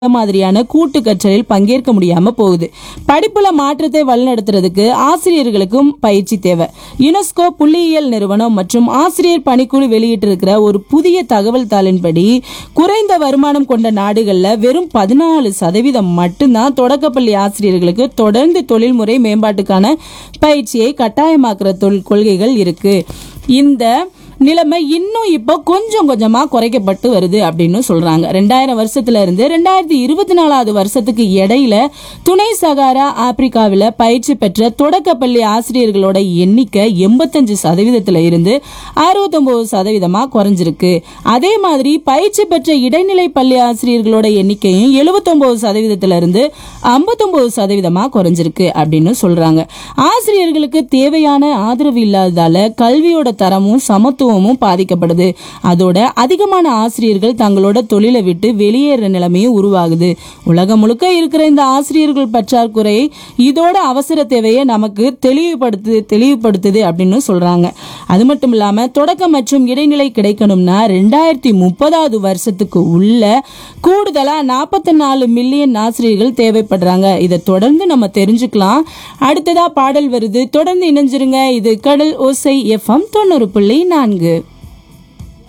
மாதிரியான கூட்டு கற்றலில் பங்கேற்க முடியாம போகுது படிப்புல மாற்றத்தை வழிநடத்துறதுக்கு ஆசிரியர்களுக்கும் பயிற்சி தேவை யுனெஸ்கோ புள்ளியியல் நிறுவனம் மற்றும் ஆசிரியர் பணிக்குழு வெளியிட்டிருக்கிற ஒரு புதிய தகவல் தாளின்படி குறைந்த வருமானம் கொண்ட நாடுகள்ல வெறும் பதினாலு சதவீதம் மட்டும்தான் தொடக்கப்பள்ளி ஆசிரியர்களுக்கு தொடர்ந்து தொழில்முறை மேம்பாட்டுக்கான பயிற்சியை கட்டாயமாக்குற தொல் கொள்கைகள் இருக்கு இந்த நிலைமை இன்னும் இப்போ கொஞ்சம் கொஞ்சமா குறைக்கப்பட்டு வருது அப்படின்னு சொல்றாங்க ரெண்டாயிரம் வருஷத்துல இருந்து ரெண்டாயிரத்தி இருபத்தி நாலாவது வருஷத்துக்கு இடையில துணை சகாரா ஆப்பிரிக்காவில் பயிற்சி பெற்ற தொடக்கப்பள்ளி ஆசிரியர்களோட எண்ணிக்கை எண்பத்தஞ்சு சதவீதத்துல இருந்து அறுபத்தொன்பது சதவீதமா குறைஞ்சிருக்கு அதே மாதிரி பயிற்சி பெற்ற இடைநிலை பள்ளி ஆசிரியர்களோட எண்ணிக்கையும் எழுபத்தொன்பது சதவீதத்துல இருந்து ஐம்பத்தொன்பது சதவீதமா குறைஞ்சிருக்கு அப்படின்னு சொல்றாங்க ஆசிரியர்களுக்கு தேவையான ஆதரவு இல்லாததால கல்வியோட தரமும் சமத்துவமும் பாதிக்கப்படுது அதோட அதிகமான ஆசிரியர்கள் தங்களோட தொழிலை விட்டு வெளியேற நிலைமையும் உருவாகுது உலகம் முழுக்க இருக்கிற இந்த ஆசிரியர்கள் பற்றாக்குறை இதோட அவசர தேவையை நமக்கு தெளிவுபடுத்து தெளிவுபடுத்துது அப்படின்னு சொல்றாங்க அது மட்டும் இல்லாம தொடக்கம் மற்றும் இடைநிலை கிடைக்கணும்னா ரெண்டாயிரத்தி முப்பதாவது வருஷத்துக்கு உள்ள கூடுதலா நாற்பத்தி நாலு மில்லியன் ஆசிரியர்கள் தேவைப்படுறாங்க இதை தொடர்ந்து நம்ம தெரிஞ்சுக்கலாம் அடுத்ததா பாடல் வருது தொடர்ந்து இணைஞ்சிருங்க இது கடல் ஓசை எஃப்எம் தொண்ணூறு புள்ளி நான்கு